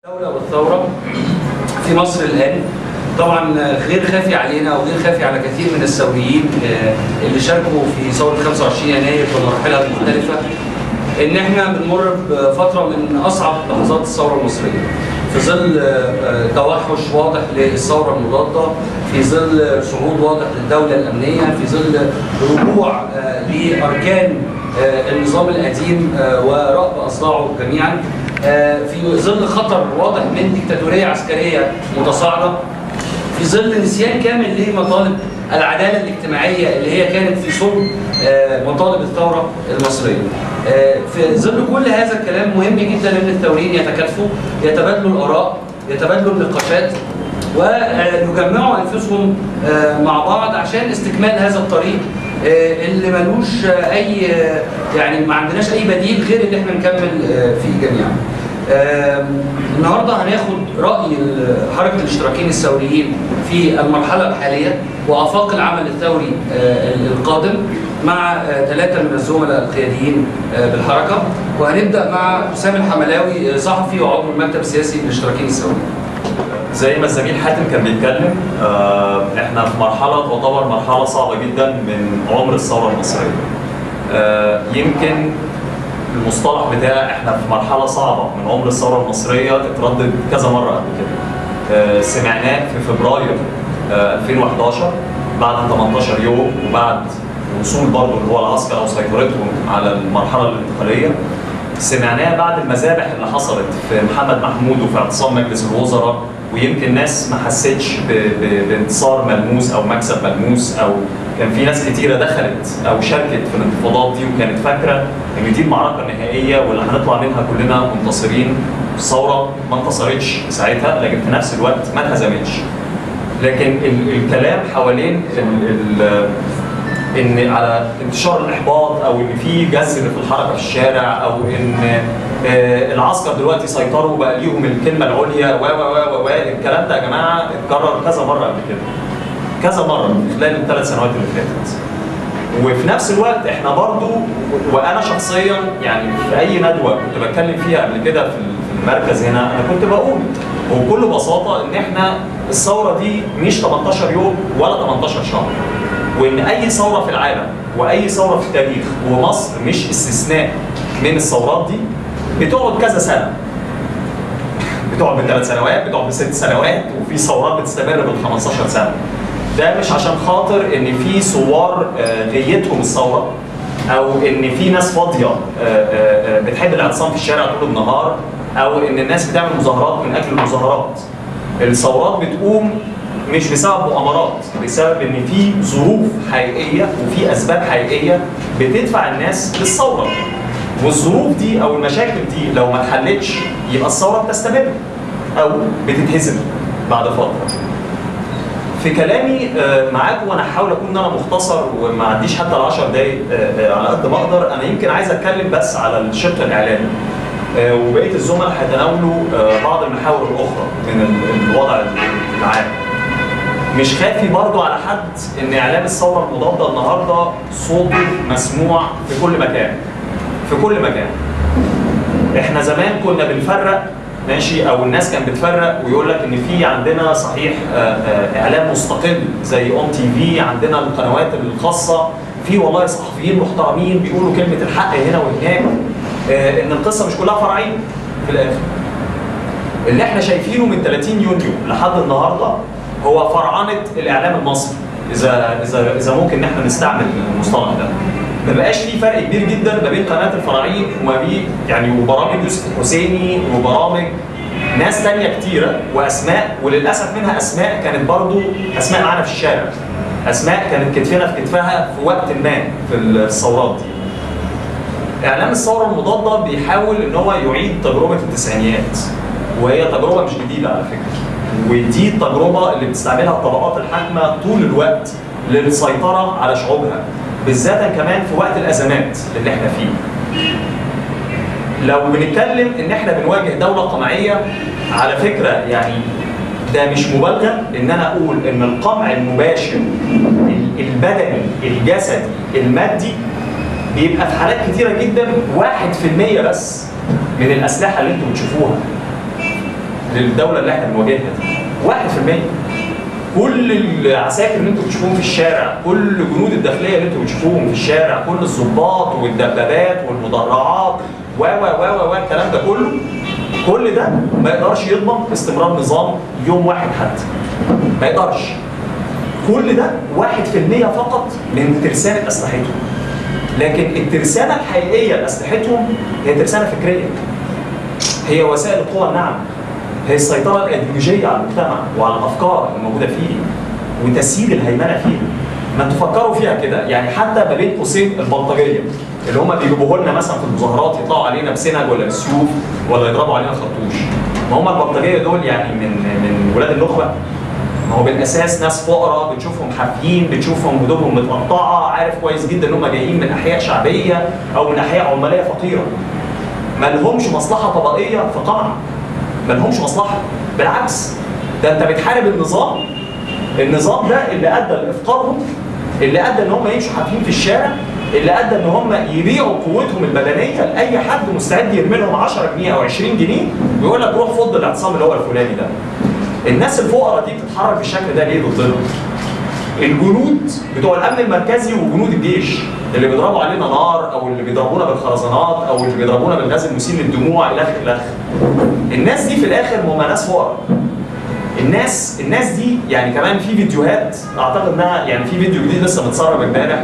الدولة والثورة في مصر الآن طبعا غير خافي علينا وغير خافي على كثير من الثوريين آه، اللي شاركوا في ثورة 25 يناير بمراحلها المختلفة إن إحنا بنمر بفترة من أصعب لحظات الثورة المصرية في ظل آه، آه، توحش واضح للثورة المضادة في ظل صعود واضح للدولة الأمنية في ظل رجوع آه، لأركان آه، النظام القديم آه، ورأب أصداعه جميعا آه، في ظل خطر واضح من ديكتاتورية عسكرية متصاعدة في ظل نسيان كامل لمطالب العدالة الاجتماعية اللي هي كانت في صلب آه، مطالب الثورة المصرية. آه، في ظل كل هذا الكلام مهم جدا ان الثوريين يتكاتفوا يتبادلوا الآراء يتبادلوا النقاشات ويجمعوا انفسهم آه، مع بعض عشان استكمال هذا الطريق آه، اللي ملوش آه، اي آه، يعني ما عندناش اي بديل غير ان احنا نكمل آه، فيه جميعا. آم، النهارده هناخد راي ال- حركه الاشتراكيين الثوريين في المرحله الحاليه وافاق العمل الثوري آه، القادم مع ثلاثه من الزملاء القياديين آه، بالحركه وهنبدا مع اسامه الحملاوي آه، صحفي وعضو المكتب السياسي للاشتراكيين الثوريين. زي ما الزميل حاتم كان بيتكلم آه، احنا في مرحله تعتبر مرحله صعبه جدا من عمر الثوره المصريه. آه، يمكن المصطلح بتاع احنا في مرحله صعبه من عمر الثوره المصريه اتردد كذا مره قبل كده. آه، سمعناه في فبراير آه، 2011 بعد 18 يوم وبعد وصول برضه اللي هو العسكر او سيطرتهم على المرحله الانتقاليه سمعناها بعد المذابح اللي حصلت في محمد محمود وفي اعتصام مجلس الوزراء ويمكن ناس ما حسيتش ب- ب- بانتصار ملموس او مكسب ملموس او كان في ناس كتيره دخلت او شاركت في الانتفاضات دي وكانت فاكره ان دي المعركه النهائيه واللي هنطلع منها كلنا منتصرين الثوره ما انتصرتش ساعتها لكن في نفس الوقت ما اتهزمتش لكن ال- الكلام حوالين ال- ال- ان على انتشار الاحباط او ان في جسر في الحركه في الشارع او ان آه، العسكر دلوقتي سيطروا بقى ليهم الكلمه العليا و و و و الكلام ده يا جماعه اتكرر كذا مره قبل كده كذا مره خلال الثلاث سنوات اللي فاتت وفي نفس الوقت احنا برضو وانا شخصيا يعني في اي ندوه كنت بتكلم فيها قبل كده في في المركز هنا انا كنت بقول وبكل بساطه ان احنا الثوره دي مش 18 يوم ولا 18 شهر وان اي ثوره في العالم واي ثوره في التاريخ ومصر مش استثناء من الثورات دي بتقعد كذا سنه بتقعد بثلاث سنوات بتقعد بست سنوات وفي ثورات بتستمر بال 15 سنه ده مش عشان خاطر ان في ثوار آه، غيتهم الثوره او ان في ناس فاضيه آه، آه، آه، بتحب الاعتصام في الشارع طول النهار او ان الناس بتعمل مظاهرات من اجل المظاهرات الثورات بتقوم مش بسبب مؤامرات بسبب ان في ظروف حقيقيه وفي اسباب حقيقيه بتدفع الناس للثوره والظروف دي او المشاكل دي لو ما اتحلتش يبقى الثوره بتستمر او بتتهزم بعد فتره في كلامي آه، معاكم وانا هحاول اكون ان انا مختصر وما عنديش حتى ال 10 دقايق آه، آه، على قد ما اقدر انا يمكن عايز اتكلم بس على الشق الاعلامي آه، وبقيه الزملاء هيتناولوا آه، بعض المحاور الاخرى من ال- الوضع العام مش خافي برضو على حد ان اعلام الثوره المضاده النهارده صوته مسموع في كل مكان في كل مكان احنا زمان كنا بنفرق ماشي او الناس كانت بتفرق ويقول لك ان في عندنا صحيح آه، آه، اعلام مستقل زي اون تي في عندنا القنوات الخاصه في والله صحفيين محترمين بيقولوا كلمه الحق هنا وهناك آه، ان القصه مش كلها فرعيه في الاخر اللي احنا شايفينه من 30 يونيو لحد النهارده هو فرعنه الاعلام المصري اذا اذا اذا ممكن ان احنا نستعمل المصطلح ده ما بقاش في فرق كبير جدا ما بين قناه الفراعين وما بين يعني وبرامج يوسف الحسيني وبرامج ناس تانية كتيرة وأسماء وللأسف منها أسماء كانت برضو أسماء معانا في الشارع أسماء كانت كتفنا في كتفها في وقت ما في الثورات دي اعلام الثوره المضاده بيحاول ان هو يعيد تجربه التسعينيات وهي تجربه مش جديده على فكره ودي التجربه اللي بتستعملها الطبقات الحاكمه طول الوقت للسيطره على شعوبها بالذات كمان في وقت الازمات اللي احنا فيه لو بنتكلم ان احنا بنواجه دوله قمعيه على فكره يعني ده مش مبالغه ان انا اقول ان القمع المباشر البدني الجسدي المادي بيبقى في حالات كتيره جدا 1% بس من الاسلحه اللي انتم بتشوفوها للدوله اللي احنا بنواجهها دي 1% كل العساكر اللي انتوا بتشوفوهم في الشارع كل جنود الداخليه اللي انتوا بتشوفوهم في الشارع كل الضباط والدبابات والمدرعات و و و و الكلام ده كله كل ده ما يقدرش يضمن استمرار نظام يوم واحد حتى ما يقدرش كل ده 1% فقط من ترسانة أسلحتهم لكن الترسانة الحقيقية لأسلحتهم هي ترسانة فكرية هي وسائل القوى الناعمة هي السيطرة الأيديولوجية على المجتمع وعلى الأفكار الموجودة فيه وتسييد الهيمنة فيه ما تفكروا فيها كده يعني حتى ما بين قوسين البلطجية اللي هم بيجيبوه لنا مثلا في المظاهرات يطلعوا علينا بسنج ولا بسيوف ولا يضربوا علينا خرطوش ما هم البلطجية دول يعني من من ولاد النخبة ما هو بالاساس ناس فقراء بتشوفهم حافيين بتشوفهم هدومهم متقطعه عارف كويس جدا ان هم جايين من احياء شعبيه او من احياء عماليه فقيره ما لهمش مصلحه طبقيه في قمع ما لهمش مصلحه بالعكس ده انت بتحارب النظام النظام ده اللي ادى لافقارهم اللي ادى ان هم يمشوا حافيين في الشارع اللي ادى ان هم يبيعوا قوتهم البدنيه لاي حد مستعد يرمي لهم 10 جنيه او 20 جنيه ويقول لك روح فض الاعتصام اللي هو الفلاني ده الناس الفقراء دي بتتحرك بالشكل ده ليه ضدنا؟ الجنود بتوع الامن المركزي وجنود الجيش اللي بيضربوا علينا نار او اللي بيضربونا بالخرزانات او اللي بيضربونا بالغاز المسيل للدموع الى اخره الى اخره. الناس دي في الاخر هم ناس فقراء. الناس الناس دي يعني كمان في فيديوهات اعتقد انها يعني في فيديو جديد لسه متسرب امبارح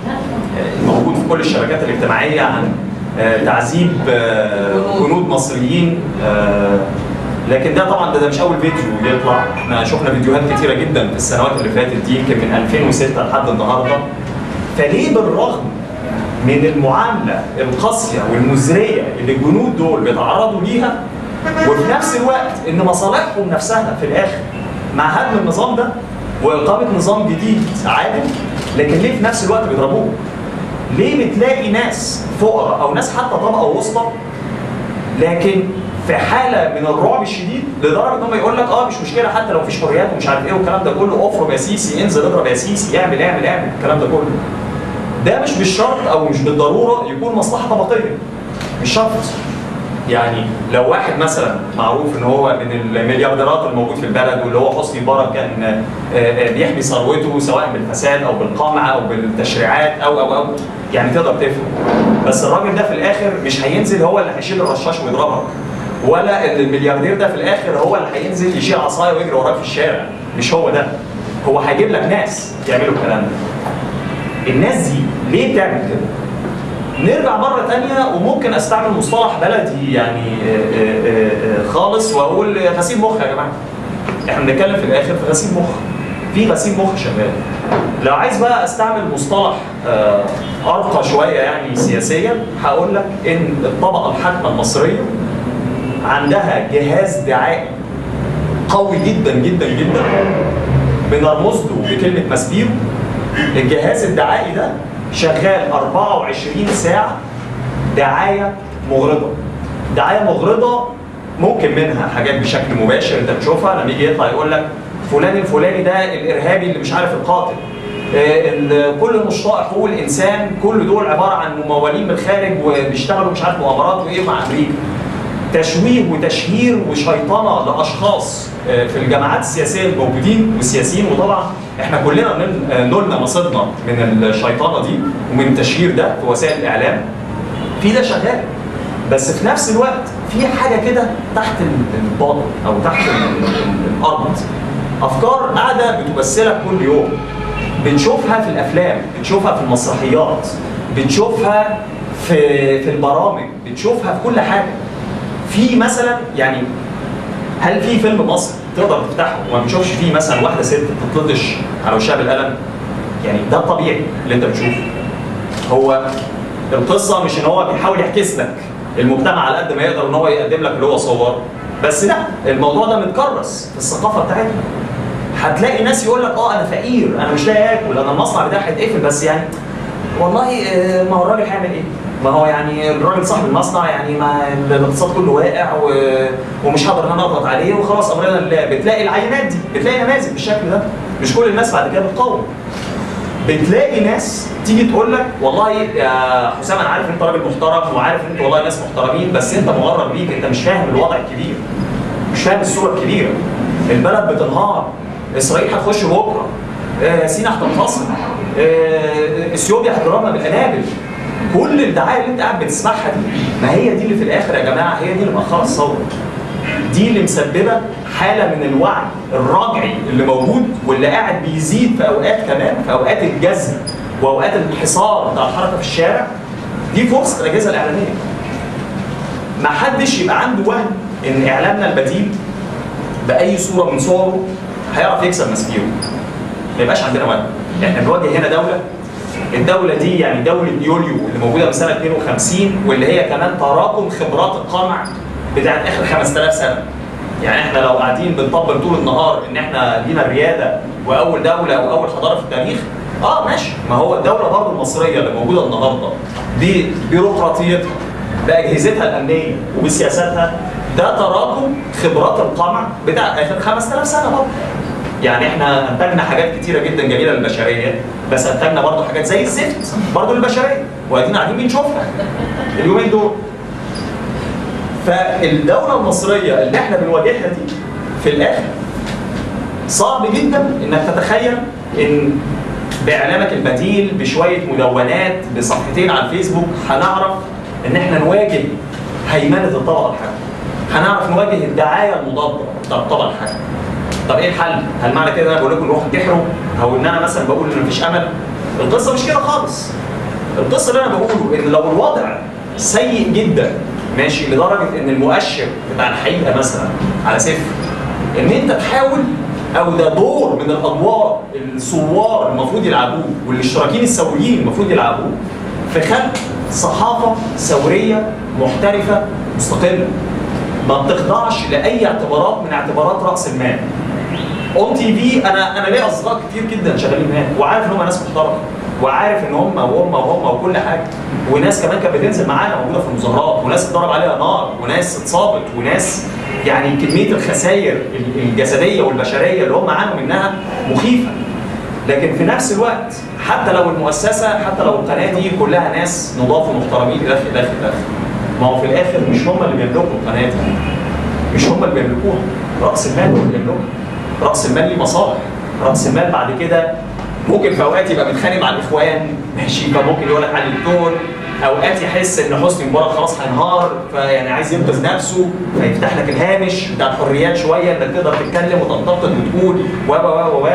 آه، موجود في كل الشبكات الاجتماعيه عن آه، تعذيب آه، جنود مصريين آه، لكن ده طبعا ده, ده مش اول فيديو يطلع احنا شفنا فيديوهات كتيره جدا في السنوات اللي فاتت دي يمكن من 2006 لحد النهارده فليه بالرغم من المعامله القاسيه والمزريه اللي الجنود دول بيتعرضوا ليها وفي نفس الوقت ان مصالحهم نفسها في الاخر مع هدم النظام ده واقامه نظام جديد عادل لكن ليه في نفس الوقت بيضربوه؟ ليه بتلاقي ناس فقراء او ناس حتى طبقه وسطى لكن في حاله من الرعب الشديد لدرجه ان هم يقول لك اه مش مشكله حتى لو مفيش حريات ومش عارف ايه والكلام ده كله افرم يا سيسي انزل اضرب يا سيسي اعمل اعمل اعمل الكلام ده كله. ده مش بالشرط او مش بالضروره يكون مصلحه طبقيه. مش شرط. يعني لو واحد مثلا معروف ان هو من المليارديرات الموجود في البلد واللي هو حسني مبارك كان آه، آه، بيحمي ثروته سواء بالفساد او بالقمع او بالتشريعات او او او يعني تقدر تفهم بس الراجل ده في الاخر مش هينزل هو اللي هيشيل الرشاش ويضربك ولا ان الملياردير ده في الاخر هو اللي هينزل يشيل عصايه ويجري وراك في الشارع مش هو ده هو هيجيب لك ناس يعملوا الكلام ده الناس دي ليه بتعمل كده؟ نرجع مرة تانية وممكن استعمل مصطلح بلدي يعني آه، آه، آه، خالص واقول غسيل مخ يا جماعة. احنا بنتكلم في الاخر في غسيل مخ. في غسيل مخ شغال. لو عايز بقى استعمل مصطلح آه، ارقى شوية يعني سياسيا هقول لك ان الطبقة الحاكمة المصرية عندها جهاز دعائي قوي جدا جدا جدا بنرمز له بكلمة مسبيرو الجهاز الدعائي ده شغال 24 ساعة دعاية مغرضة دعاية مغرضة ممكن منها حاجات بشكل مباشر انت بتشوفها لما يجي يطلع يقول لك فلان الفلاني ده الارهابي اللي مش عارف القاتل آه، ال- كل مشطاء حقوق الانسان كل دول عباره عن ممولين من الخارج وبيشتغلوا مش عارف مؤامرات وايه مع امريكا تشويه وتشهير وشيطنه لاشخاص آه، في الجماعات السياسيه الموجودين والسياسيين وطبعا احنا كلنا نل- آه، نلنا نصيبنا من الشيطنه دي ومن التشهير ده في وسائل الاعلام في ده شغال بس في نفس الوقت في حاجه كده تحت ال- الباطن او تحت ال- ال- الارض افكار قاعده بتمثلك كل يوم بنشوفها في الافلام بنشوفها في المسرحيات بنشوفها في في البرامج بنشوفها في كل حاجه في مثلا يعني هل في فيلم مصري تقدر تفتحه وما بتشوفش فيه مثلا واحده ست بتتلطش على وشها بالقلم يعني ده الطبيعي اللي انت بتشوفه هو القصه مش ان هو بيحاول يعكس لك المجتمع على قد ما يقدر ان هو يقدم لك اللي هو صور بس لا الموضوع ده متكرس في الثقافه بتاعتنا هتلاقي ناس يقول لك اه انا فقير انا مش لاقي اكل انا المصنع بتاعي هيتقفل بس يعني والله آه، ما هو الراجل هيعمل ايه؟ ما هو يعني الراجل صاحب المصنع يعني ما الاقتصاد كله واقع و... ومش هقدر ان انا اضغط عليه وخلاص امرنا لله بتلاقي العينات دي بتلاقي نماذج بالشكل ده مش كل الناس بعد كده بتقاوم بتلاقي ناس تيجي تقول لك والله يا حسام انا عارف ان انت راجل محترم وعارف ان انت والله ناس محترمين بس انت مغرب بيك انت مش فاهم الوضع الكبير مش فاهم الصوره الكبيره البلد بتنهار اسرائيل هتخش بكره آه، سينا هتنفصل آه، اثيوبيا هتضربنا بالقنابل كل الدعايه اللي انت قاعد بتسمعها دي ما هي دي اللي في الاخر يا جماعه هي دي اللي مأخرة الثوره دي اللي مسببه حاله من الوعي الراجعي اللي موجود واللي قاعد بيزيد في اوقات كمان في اوقات الجذب واوقات الحصار بتاع الحركه في الشارع دي فرصه الاجهزه الاعلاميه ما حدش يبقى عنده وهم ان اعلامنا البديل باي صوره من صوره هيعرف يكسب مسبيره ما يبقاش عندنا وهم احنا بنواجه هنا دوله الدولة دي يعني دولة يوليو اللي موجودة من سنة 52 واللي هي كمان تراكم خبرات القمع بتاعت آخر 5000 سنة. يعني احنا لو قاعدين بنطبل طول النهار ان احنا لينا الريادة وأول دولة وأول حضارة في التاريخ اه ماشي ما هو الدولة برضه المصرية اللي موجودة النهاردة ببيروقراطيتها بأجهزتها الأمنية وبسياساتها ده تراكم خبرات القمع بتاع آخر 5000 سنة برضه. يعني احنا انتجنا حاجات كتيره جدا جميله للبشريه بس انتجنا برضه حاجات زي الزفت برضه للبشريه وادينا قاعدين بنشوفها اليومين دول فالدوله المصريه اللي احنا بنواجهها دي في الاخر صعب جدا انك تتخيل ان باعلامك البديل بشويه مدونات بصفحتين على الفيسبوك هنعرف ان احنا نواجه هيمنه الطبقه الحاكمه هنعرف نواجه الدعايه المضاده بتاع الطبقه الحاكمه طب ايه الحل؟ هل معنى كده انا بقول لكم روحوا انتحروا؟ او ان انا مثلا بقول ان مفيش امل؟ القصه مش كده خالص. القصه اللي انا بقوله ان لو الوضع سيء جدا ماشي لدرجه ان المؤشر بتاع الحقيقه مثلا على صفر ان انت تحاول او ده دور من الادوار الثوار المفروض يلعبوه والاشتراكيين الثوريين المفروض يلعبوه في خلق صحافه ثوريه محترفه مستقله ما بتخضعش لاي اعتبارات من اعتبارات راس المال. اون تي في انا انا ليا اصدقاء كتير جدا شغالين هناك وعارف ان هم ناس محترمه وعارف ان هم وهم وهم وكل حاجه وناس كمان كانت بتنزل معانا موجوده في المظاهرات وناس اتضرب عليها نار وناس اتصابت وناس يعني كميه الخسائر الجسديه والبشريه اللي هم عانوا منها مخيفه لكن في نفس الوقت حتى لو المؤسسه حتى لو القناه دي كلها ناس نضاف ومحترمين الى اخره الى اخره الى اخره ما هو في الاخر مش هم اللي بيملكوا القناه دي مش هم اللي بيملكوها راس المال هو اللي بيملكها راس المال ليه مصالح راس المال بعد كده ممكن في اوقات يبقى متخانق مع الاخوان ماشي فممكن يقول لك علي الدور اوقات يحس ان حسني مبارك خلاص هينهار فيعني عايز ينقذ نفسه فيفتح لك الهامش بتاع الحريات شويه انك تقدر تتكلم وتنتقد وتقول و و و و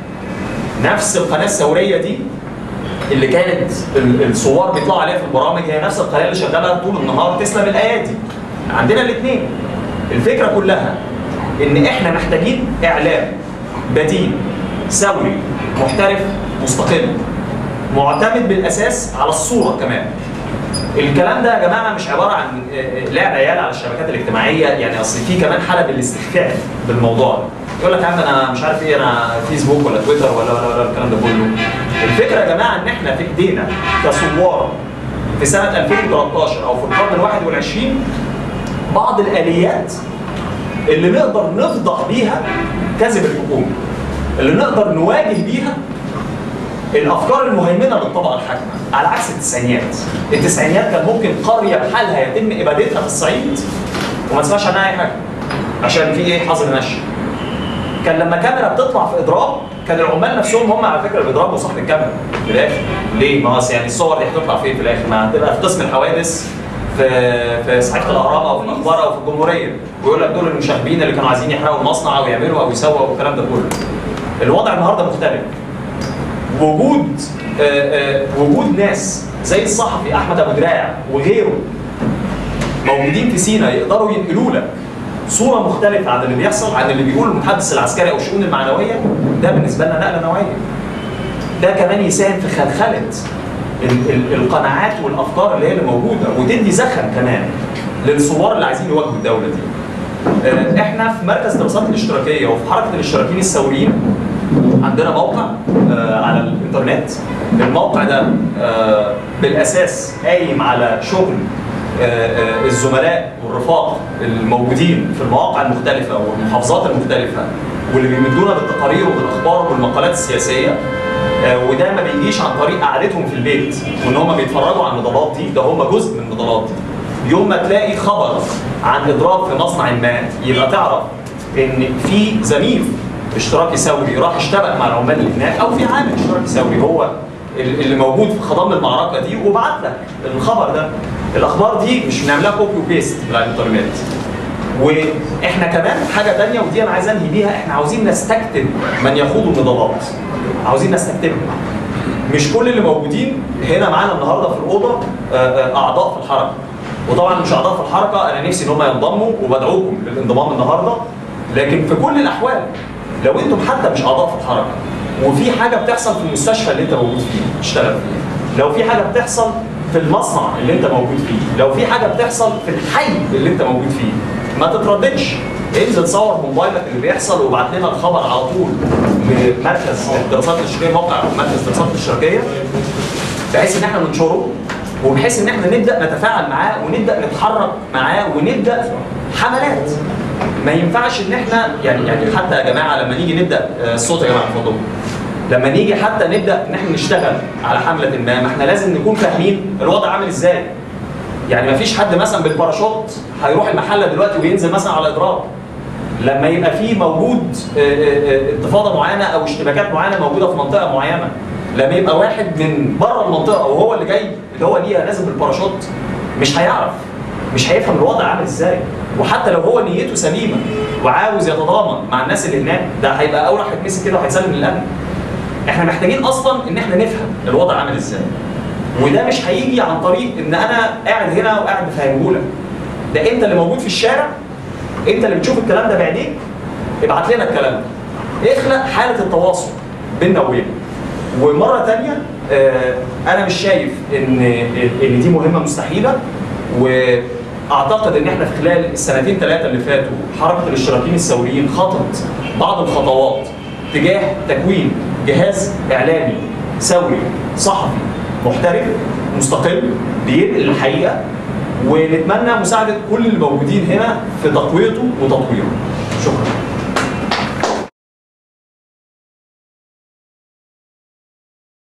نفس القناه الثوريه دي اللي كانت الثوار بيطلعوا عليها في البرامج هي نفس القناه اللي شغاله طول النهار تسلم الايادي عندنا الاثنين الفكره كلها ان احنا محتاجين اعلام بديل ثوري محترف مستقل معتمد بالاساس على الصوره كمان الكلام ده يا جماعه مش عباره عن لعب عيال على الشبكات الاجتماعيه يعني اصل في كمان حاله بالاستخفاف بالموضوع ده يقول لك يا عم انا مش عارف ايه انا فيسبوك ولا تويتر ولا ولا, ولا الكلام ده كله الفكره يا جماعه ان احنا في ايدينا كثوار في سنه 2013 او في القرن ال 21 بعض الاليات اللي نقدر نفضح بيها كذب الحكومه اللي نقدر نواجه بيها الافكار المهيمنه للطبقه الحاكمه على عكس التسعينيات التسعينيات كان ممكن قريه بحالها يتم ابادتها في الصعيد وما تسمعش عنها اي حاجه عشان في ايه حظر نشر كان لما كاميرا بتطلع في اضراب كان العمال نفسهم هم على فكره اللي بيضربوا صاحب الكاميرا في الاخر ليه؟ ما هو يعني الصور دي هتطلع فين في الاخر؟ ما هتبقى في قسم الحوادث في في صحيفه الاهرام او في الاخبار او في الجمهوريه ويقول لك دول المشاغبين اللي كانوا عايزين يحرقوا المصنع او يعملوا او يسووا والكلام ده كله. الوضع النهارده مختلف. وجود آآ آآ وجود ناس زي الصحفي احمد ابو دراع وغيره موجودين في سينا يقدروا ينقلوا لك صوره مختلفه عن اللي بيحصل عن اللي بيقوله المتحدث العسكري او الشؤون المعنويه ده بالنسبه لنا نقله نوعيه. ده كمان يساهم في خلخله ال- ال- القناعات والافكار اللي هي اللي موجوده وتدي زخم كمان للثوار اللي عايزين يواجهوا الدوله دي. آه، احنا في مركز دراسات الاشتراكيه وفي حركه الاشتراكيين الثوريين عندنا موقع آه، على الانترنت الموقع ده آه، بالاساس قايم على شغل آه، آه، الزملاء والرفاق الموجودين في المواقع المختلفه والمحافظات المختلفه واللي بيمدونا بالتقارير وبالاخبار والمقالات السياسيه آه، وده ما بيجيش عن طريق قعدتهم في البيت وان هم بيتفرجوا على النضالات دي ده هم جزء من النضالات دي يوم ما تلاقي خبر عن اضراب في مصنع ما يبقى تعرف ان في زميل اشتراكي ثوري راح اشتبك مع العمال اللي هناك او في عامل اشتراكي ثوري هو ال- اللي موجود في خضم المعركه دي وبعت لك الخبر ده الاخبار دي مش بنعملها كوبي وبيست من على الانترنت واحنا كمان حاجه تانية ودي انا عايز انهي بيها احنا عاوزين نستكتب من يخوض النضالات عاوزين نستكتبهم مش كل اللي موجودين هنا معانا النهارده في الاوضه آه، آه، اعضاء في الحركه وطبعا مش اعضاء في الحركه انا نفسي ان هم ينضموا وبدعوكم للانضمام النهارده لكن في كل الاحوال لو انتم حتى مش اعضاء في الحركه وفي حاجه بتحصل في المستشفى اللي انت موجود فيه اشتغل فيه لو في حاجه بتحصل في المصنع اللي انت موجود فيه لو في حاجه بتحصل في الحي اللي انت موجود فيه ما تترددش انزل صور بموبايلك اللي بيحصل وابعت لنا الخبر على طول لمركز الدراسات الاشتراكيه موقع مركز الدراسات الاشتراكيه بحيث ان احنا ننشره وبحيث ان احنا نبدا نتفاعل معاه ونبدا نتحرك معاه ونبدا حملات ما ينفعش ان احنا يعني يعني حتى يا جماعه لما نيجي نبدا آه، الصوت يا جماعه اتفضلوا لما نيجي حتى نبدا ان احنا نشتغل على حمله ما ما احنا لازم نكون فاهمين الوضع عامل ازاي يعني ما فيش حد مثلا بالباراشوت هيروح المحله دلوقتي وينزل مثلا على اضراب لما يبقى في موجود آه، آه، آه، انتفاضه معينه او اشتباكات معينه موجوده في منطقه معينه لما يبقى واحد من بره المنطقه وهو اللي جاي اللي هو ليها نازل بالباراشوت مش هيعرف مش هيفهم الوضع عامل ازاي وحتى لو هو نيته سليمه وعاوز يتضامن مع الناس اللي هناك ده هيبقى اول واحد هيتمسك كده وهيتسلم للامن احنا محتاجين اصلا ان احنا نفهم الوضع عامل ازاي وده مش هيجي عن طريق ان انا قاعد هنا وقاعد بفهمهولك ده انت اللي موجود في الشارع انت اللي بتشوف الكلام ده بعينيك ابعت لنا الكلام ده اخلق حاله التواصل بيننا وبينك ومره تانية آه، انا مش شايف ان ان دي مهمه مستحيله واعتقد ان احنا في خلال السنتين ثلاثه اللي فاتوا حركه الاشتراكيين الثوريين خطت بعض الخطوات تجاه تكوين جهاز اعلامي ثوري صحفي محترف مستقل بينقل الحقيقه ونتمنى مساعده كل الموجودين هنا في تقويته وتطويره شكرا